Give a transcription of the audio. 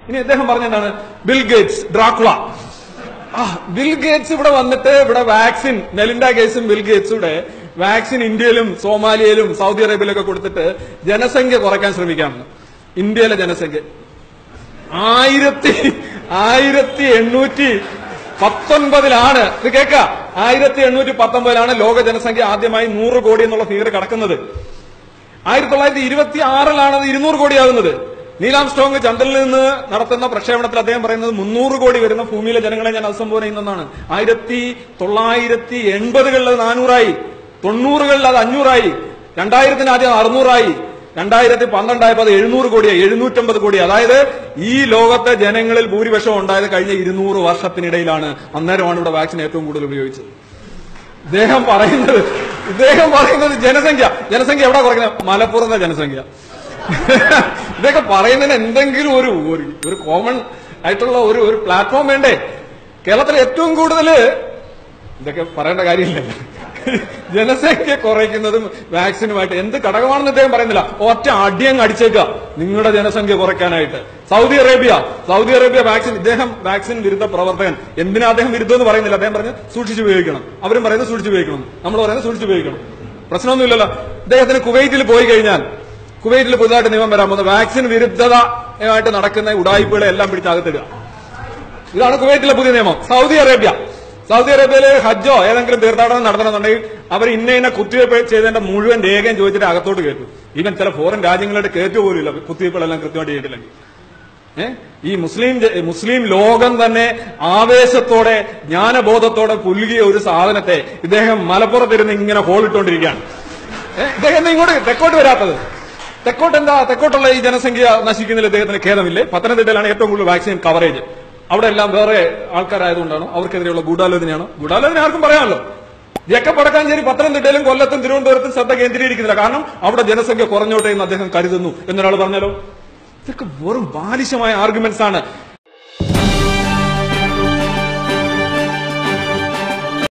ഇനി അദ്ദേഹം പറഞ്ഞെന്താണ് ബിൽ ഗേറ്റ്സ് ഡ്രാക്കുള ആ ബിൽ ഗേറ്റ്സ് ഇവിടെ വന്നിട്ട് ഇവിടെ വാക്സിൻ മെലിൻഡ ഗേറ്റ്സും ബിൽ ഗേറ്റ്സും ഇവിടെ വാക്സിൻ ഇന്ത്യയിലും സോമാലിയയിലും സൗദി അറേബ്യയിലൊക്കെ കൊടുത്തിട്ട് ജനസംഖ്യ കുറയ്ക്കാൻ ശ്രമിക്കാമെന്ന് ഇന്ത്യയിലെ ജനസംഖ്യ ആയിരത്തി ആയിരത്തി എണ്ണൂറ്റി പത്തൊൻപതിലാണ് ഇത് കേക്ക ആയിരത്തി എണ്ണൂറ്റി പത്തൊമ്പതിലാണ് ലോക ജനസംഖ്യ ആദ്യമായി നൂറ് കോടി എന്നുള്ള ഫിഗർ കടക്കുന്നത് ആയിരത്തി തൊള്ളായിരത്തി ഇരുപത്തി ആറിലാണ് അത് ഇരുന്നൂറ് കോടിയാകുന്നത് നീലാം സ്റ്റോങ് ചന്ദ്രനിൽ നിന്ന് നടത്തുന്ന പ്രക്ഷേപണത്തിൽ അദ്ദേഹം പറയുന്നത് മുന്നൂറ് കോടി വരുന്ന ഭൂമിയിലെ ജനങ്ങളെ ഞാൻ അഭിസംബോധന ചെയ്യുന്നതാണ് ആയിരത്തി തൊള്ളായിരത്തി എൺപതുകളിൽ അത് നാനൂറായി തൊണ്ണൂറുകളിൽ അത് അഞ്ഞൂറായി രണ്ടായിരത്തിന് ആദ്യം അറുന്നൂറായി രണ്ടായിരത്തി പന്ത്രണ്ടായപ്പോൾ അത് എഴുന്നൂറ് കോടിയായി എഴുന്നൂറ്റമ്പത് കോടി അതായത് ഈ ലോകത്തെ ജനങ്ങളിൽ ഭൂരിപക്ഷം ഉണ്ടായത് കഴിഞ്ഞ ഇരുന്നൂറ് വർഷത്തിനിടയിലാണ് അന്നേരമാണ് ഇവിടെ വാക്സിൻ ഏറ്റവും കൂടുതൽ ഉപയോഗിച്ചത് ഇദ്ദേഹം പറയുന്നത് ഇദ്ദേഹം പറയുന്നത് ജനസംഖ്യ ജനസംഖ്യ എവിടെ കുറയ്ക്കുന്നത് മലപ്പുറത്തെ ജനസംഖ്യ ഇതൊക്കെ പറയുന്നതിന് എന്തെങ്കിലും ഒരു ഒരു- ഒരു കോമൺ ആയിട്ടുള്ള ഒരു ഒരു പ്ലാറ്റ്ഫോം വേണ്ടേ കേരളത്തിൽ ഏറ്റവും കൂടുതൽ ഇതൊക്കെ പറയേണ്ട കാര്യമില്ലല്ലോ ജനസംഖ്യ കുറയ്ക്കുന്നതും വാക്സിനുമായിട്ട് എന്ത് ഘടകമാണെന്ന് അദ്ദേഹം പറയുന്നില്ല ഒറ്റ അടിയങ്ങ് അടിച്ചേക്കുക നിങ്ങളുടെ ജനസംഖ്യ കുറയ്ക്കാനായിട്ട് Saudi Arabia Saudi Arabia vaccine ഇദ്ദേഹം വാക്സിൻ വിരുദ്ധ പ്രവർത്തകൻ എന്തിനാ അദ്ദേഹം വിരുദ്ധം എന്ന് പറയുന്നില്ല അദ്ദേഹം പറഞ്ഞ് സൂക്ഷിച്ചു ഉപയോഗിക്കണം അവരും പറയുന്നത് സൂക്ഷിച്ചു ഉപയോഗിക്കണം നമ്മൾ പറയുന്നത് സൂക്ഷിച്ചു ഉപയോഗിക്കണം പ്രശ്നമൊന്നുമില്ലല്ലോ ഇദ്ദേഹത്തിന് കുവൈറ്റിൽ പോയി കഴിഞ്ഞാൽ കുവൈറ്റിൽ പുതുതായിട്ട് നിയമം വരാൻ പോകുന്നത് വാക്സിൻ വിരുദ്ധതയായിട്ട് നടക്കുന്ന ഉടായ്പകളെ എല്ലാം പിടിച്ചകത്തിടുക ഇതാണ് കുവൈറ്റിലെ പുതിയ നിയമം സൗദി അറേബ്യ സൗദി അറേബ്യയിലെ ഹജ്ജോ ഏതെങ്കിലും തീർത്ഥാടനം നടത്തണമെന്നുണ്ടെങ്കിൽ അവർ ഇന്ന ഇന്ന കുത്തിവയ്പ് ചെയ്തതിന്റെ മുഴുവൻ രേഖയും ചോദിച്ചിട്ട് അകത്തോട്ട് കയറ്റും ഈവൻ ചില ഫോറിൻ രാജ്യങ്ങളുടെ കയറ്റു പോലും ഇല്ല കുത്തിവയ്പ്പുകളെല്ലാം കൃത്യമായിട്ട് ചെയ്തിട്ടില്ലെങ്കിൽ ഏ? ഈ മുസ്ലിം ജ- മുസ്ലിം ലോകം തന്നെ ആവേശത്തോടെ ജ്ഞാനബോധത്തോടെ പുലുകിയ ഒരു സാധനത്തെ ഇദ്ദേഹം മലപ്പുറത്തിരുന്ന് ഇങ്ങനെ ഹോളിട്ടുകൊണ്ടിരിക്കുകയാണ് ഏ? ഇദ്ദേഹം എന്താ ഇങ്ങോട്ട് തെക്കോട്ട് വരാത്തത് തെക്കോട്ട് എന്താ തെക്കോട്ടുള്ള ഈ ജനസംഖ്യ നശിക്കുന്നതിൽ ഇദ്ദേഹത്തിന് ഖേദമില്ലേ പത്തനംതിട്ടയിലാണ് ഏറ്റവും കൂടുതൽ വാക്സിൻ കവറേജ് അവിടെ എല്ലാം വേറെ ആൾക്കാരായതുകൊണ്ടാണ് അവർക്കെതിരെയുള്ള ഗൂഢാലോചനയാണ് ഗൂഢാലോചന ആർക്കും പറയാമല്ലോ ഇതൊക്കെ പടക്കാഞ്ചേരി പത്തനംതിട്ടയിലും കൊല്ലത്തും തിരുവനന്തപുരത്തും ശ്രദ്ധ കേന്ദ്രീകരിക്കുന്നില്ല കാരണം അവിടെ ജനസംഖ്യ കുറഞ്ഞോട്ടെ എന്ന് അദ്ദേഹം കരുതുന്നു എന്നൊരാൾ പറഞ്ഞാലോ ഇതൊക്കെ വെറും ബാലിശമായ ആർഗ്യുമെന്റ്സ് ആണ്